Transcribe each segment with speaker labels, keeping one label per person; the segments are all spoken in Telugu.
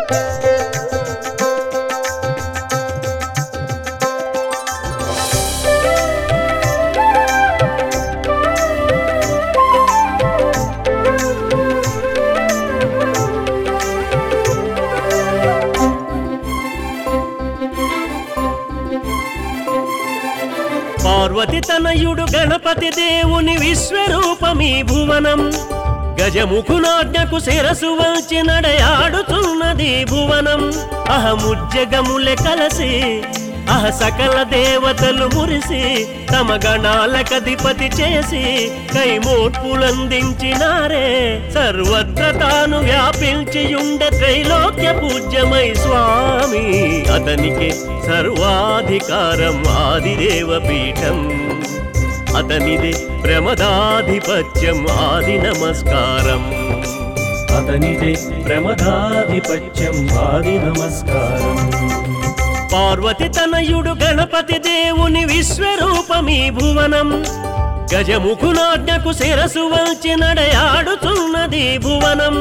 Speaker 1: పార్వతి తనయుడు గణపతి దేవుని విశ్వరూపమీ భువనం గజముఖునాజ్ఞకు శిరసు వంచి నడయాడుతున్నది భువనం అహముజ్జగములె కలసి అహ సకల దేవతలు మురిసి తమ గణాలకధిపతి చేసి కైమోట్పులందించినారే సర్వత్ర తాను వ్యాపించియుండె త్రైలోక్య పూజ్యమై స్వామి అతనికి సర్వాధికారం ఆదిదేవ పీఠం అతనిదే ప్రమదాధిపత్యం ఆది నమస్కారం
Speaker 2: అతనిదే ప్రమదాధిపత్యం ఆది నమస్కారం
Speaker 1: పార్వతి తనయుడు గణపతి దేవుని విశ్వరూపమీ భువనం గజముఖునాజ్ఞకు శిరసు వంచి నడయాడుతున్నది భువనం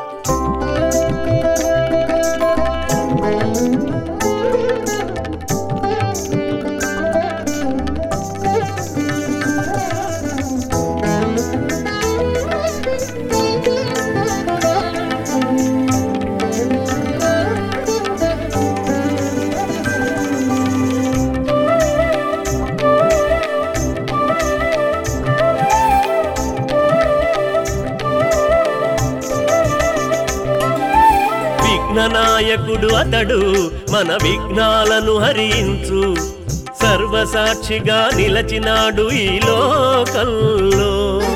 Speaker 1: విఘ్ననాయకుడు అతడు మన విఘ్నాలను హరించు సర్వసాక్షిగా నిలచినాడు ఈ లోకంలో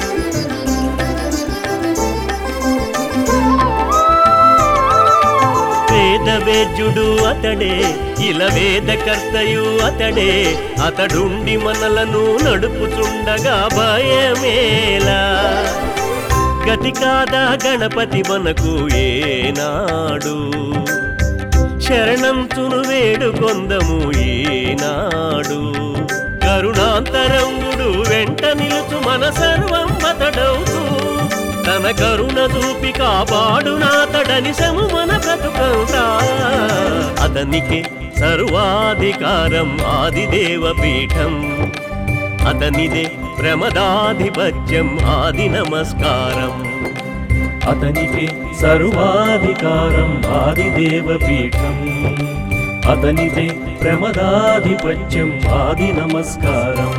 Speaker 1: వేద వేద్యుడు అతడే ఇల వేదకర్తయు అతడే అతడుండి మనలను నడుపుచుండగా భయమేలా గతి కాదా గణపతి మనకు ఏనాడు శరణంతును వేడుకొందము ఈనాడు కరుణాంతరంగుడు వెంట నిలుచు మన సర్వం అతడవుతూ తన కరుణ చూపి కాపాడునాతడని సము మన బ్రతుకంతా అతనికి సర్వాధికారం ఆదిదేవ పీఠం అతనిదే ప్రమదాధిపత్యం ఆది నమస్కారం
Speaker 2: అతనికి సర్వాధికారం ఆదిదేవ పీఠం అతనిదే ప్రమదాధిపత్యం ఆది నమస్కారం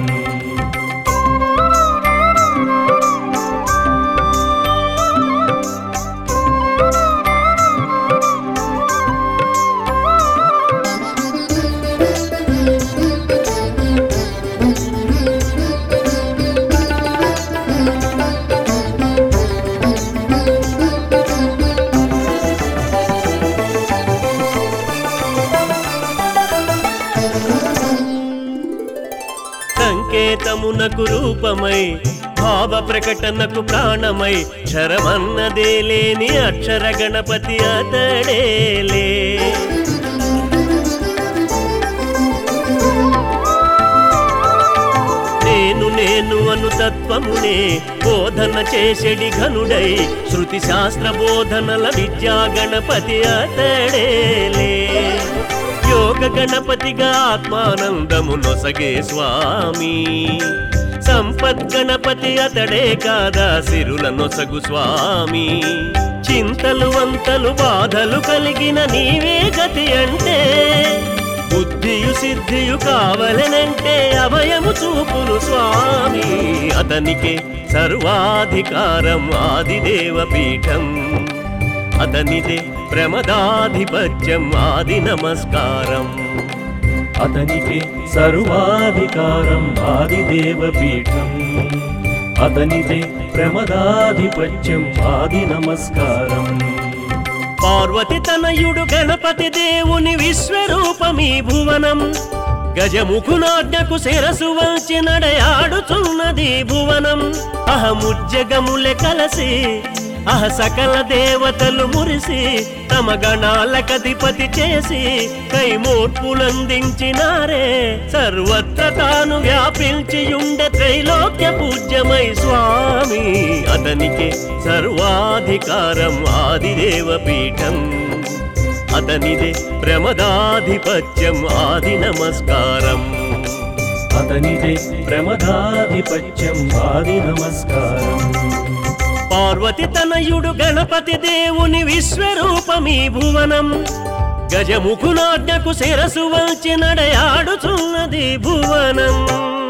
Speaker 1: సంకేతమునకు రూపమై భావ ప్రకటనకు ప్రాణమై క్షరమన్నదే లేని అక్షర గణపతి అతడేలే నేను నేను అను తత్వమునే బోధన చేసెడి ఘనుడై శృతి శాస్త్ర బోధనల విద్యా గణపతి అతడేలే యోగ గణపతిగా ఆత్మానందము నొసగే స్వామి సంపత్ గణపతి అతడే కాదా సిరుల నొసగు స్వామి చింతలు వంతలు బాధలు కలిగిన నీవే గతి అంటే బుద్ధియు సిద్ధియు కావలనంటే అభయము చూపును స్వామి అతనికి సర్వాధికారం ఆదిదేవ పీఠం అతనిదే ప్రమదాధిపత్యం ఆది నమస్కారం
Speaker 2: అతనికి సర్వాధికారం ఆదిదేవ పీఠం అతనిదే ప్రమదాధిపత్యం ఆది నమస్కారం
Speaker 1: పార్వతి తనయుడు గణపతి దేవుని విశ్వరూపమీ భువనం గజముఖునాజ్ఞకు శిరసు వంచి నడయాడుచున్నది భువనం అహముజ్జగములె కలసి అహ సకల దేవతలు మురిసి తమ గణాలకధిపతి చేసి కైమోట్పులందించినారే సర్వత్ర తాను వ్యాపించియుండె త్రైలోక్య పూజ్యమై స్వామి అతనికి సర్వాధికారం ఆదిదేవ పీఠం అతనిదే ప్రమదాధిపత్యం ఆది నమస్కారం
Speaker 2: అతనిదే ప్రమదాధిపత్యం ఆది నమస్కారం
Speaker 1: పార్వతి తనయుడు గణపతి దేవుని విశ్వరూపమీ భువనం గజముఖునాజ్ఞకు శిరసు వంచి నడయాడుచున్నది భువనం